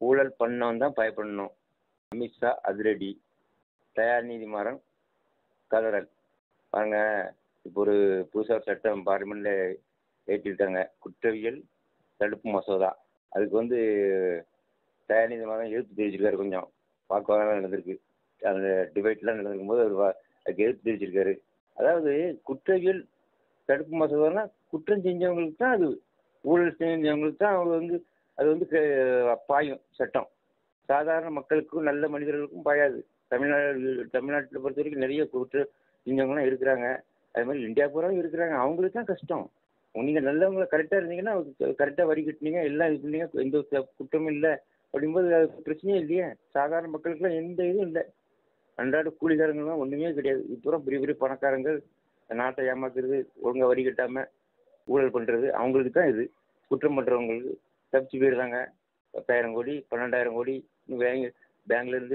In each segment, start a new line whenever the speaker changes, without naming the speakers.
ஊழல் பண்ணவன் தான் பயப்படணும் அமித்ஷா அதிரடி தயாநிதி மாறன் கதறல் பாருங்க இப்போ ஒரு புதுசாக ஒரு சட்டம் பார்லிமெண்ட்டில் ஏற்றிருக்காங்க குற்றவியல் தடுப்பு மசோதா அதுக்கு வந்து தயாநிதி மாறன் எதிர்ப்பு தெரிவிச்சிருக்காரு கொஞ்சம் வாக்குவாதம் நடந்திருக்கு அந்த டிபேட்லாம் நடந்திருக்கும் போது அவர் வா- அதுக்கு எதிர்ப்பு தெரிவிச்சிருக்காரு அதாவது குற்றவியல் தடுப்பு மசோதானா குற்றம் செஞ்சவங்களுக்கு தான் அது ஊழல் செஞ்சவங்களுக்கு தான் அவங்க வந்து அது வந்து க- பாயும் சட்டம் சாதாரண மக்களுக்கும் நல்ல மனிதர்களுக்கும் பாயாது தமிழ்நாடு தமிழ்நாட்டில் பொறுத்த வரைக்கும் நிறைய குற்றம் செஞ்சவங்களாம் இருக்கிறாங்க அது மாதிரி இந்தியா பூரா இருக்கிறாங்க அவங்களுக்கு தான் கஷ்டம் நீங்கள் நல்லவங்கள கரெக்டாக இருந்தீங்கன்னா கரெக்டாக வரி கட்டினீங்க எல்லாம் இது பண்ணீங்க எந்த ஒரு த- குற்றமும் இல்லை அப்படிங்கும்போது அது பிரச்சனையே இல்லையே சாதாரண மக்களுக்குலாம் எந்த இதுவும் இல்லை அன்றாட கூலிக்காரங்களாம் ஒன்றுமே கிடையாது இப்போ பெரிய பெரிய பணக்காரங்க நாட்டை ஏமாத்துறது ஒழுங்கா வரி கட்டாமல் ஊழல் பண்ணுறது அவங்களுக்கு தான் இது குற்றம் பண்ணுறவங்களுக்கு தப்பிச்சு போயிடுறாங்க பத்தாயிரம் கோடி பன்னெண்டாயிரம் கோடி பேங்க் பேங்க்லேருந்து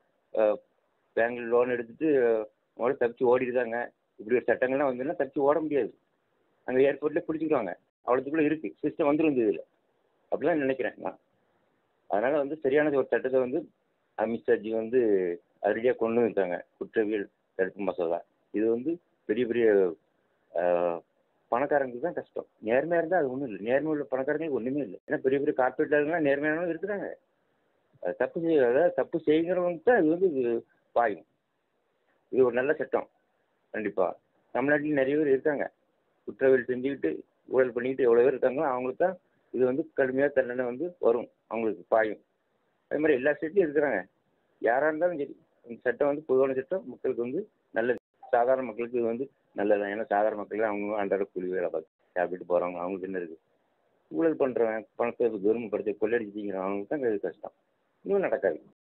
பேங்க்ல லோன் எடுத்துட்டு முதல்ல தப்பிச்சு ஓடிடுறாங்க இப்படி ஒரு சட்டங்கள்லாம் வந்ததுன்னா தப்பிச்சு ஓட முடியாது அங்கே ஏர்போர்ட்லேயே பிடிச்சிக்குவாங்க அவ்வளோத்துக்குள்ளே இருக்குது சிஸ்டம் வந்துடும் இதில் அப்படிலாம் நினைக்கிறேன் நான் அதனால் வந்து சரியான ஒரு சட்டத்தை வந்து அமித்ஷாஜி வந்து அதிரடியாக கொண்டு வந்துருக்காங்க குற்றவியல் தடுப்பு மசோதா இது வந்து பெரிய பெரிய ஆஹ், பணக்காரங்களுக்கு தான் கஷ்டம் நேர்மையாக இருந்தால் அது ஒன்றும் இல்லை நேர்மை உள்ள பணக்காரங்களுக்கு ஒன்றுமே இல்லை ஏன்னா பெரிய பெரிய கார்பரேட்டாருங்களாம் நேர்மையானவங்க இருக்கிறாங்க அது தப்பு செய்ய அதாவது தப்பு செய்கிறவங்களுக்கு தான் இது வந்து இது பாயும் இது ஒரு நல்ல சட்டம் கண்டிப்பாக தமிழ்நாட்டில் நிறைய பேர் இருக்காங்க குற்றவியல் செஞ்சுக்கிட்டு ஊழல் பண்ணிக்கிட்டு எவ்வளோ பேர் இருக்காங்களோ அவங்களுக்கு தான் இது வந்து கடுமையாக தண்டனை வந்து வரும் அவங்களுக்கு பாயும் அதே மாதிரி எல்லா ஸ்டேட்லையும் இருக்கிறாங்க யாராக இருந்தாலும் சரி இந்த சட்டம் வந்து பொதுவான சட்டம் மக்களுக்கு வந்து நல்லது சாதாரண மக்களுக்கு இது வந்து நல்லது ஏன்னா சாதாரண மக்கள் அவங்க அன்றாட கூலி வேலை பார்த்து சாப்பிட்டு போகிறவங்க அவங்களுக்கு என்ன இருக்குது ஊழல் பண்ணுறவன் பணத்தை கவர்மெண்ட் படத்தை கொள்ளடிச்சிங்கிறவன் அவங்களுக்கு தான் இது கஷ்டம் இன்னும் நடக்காது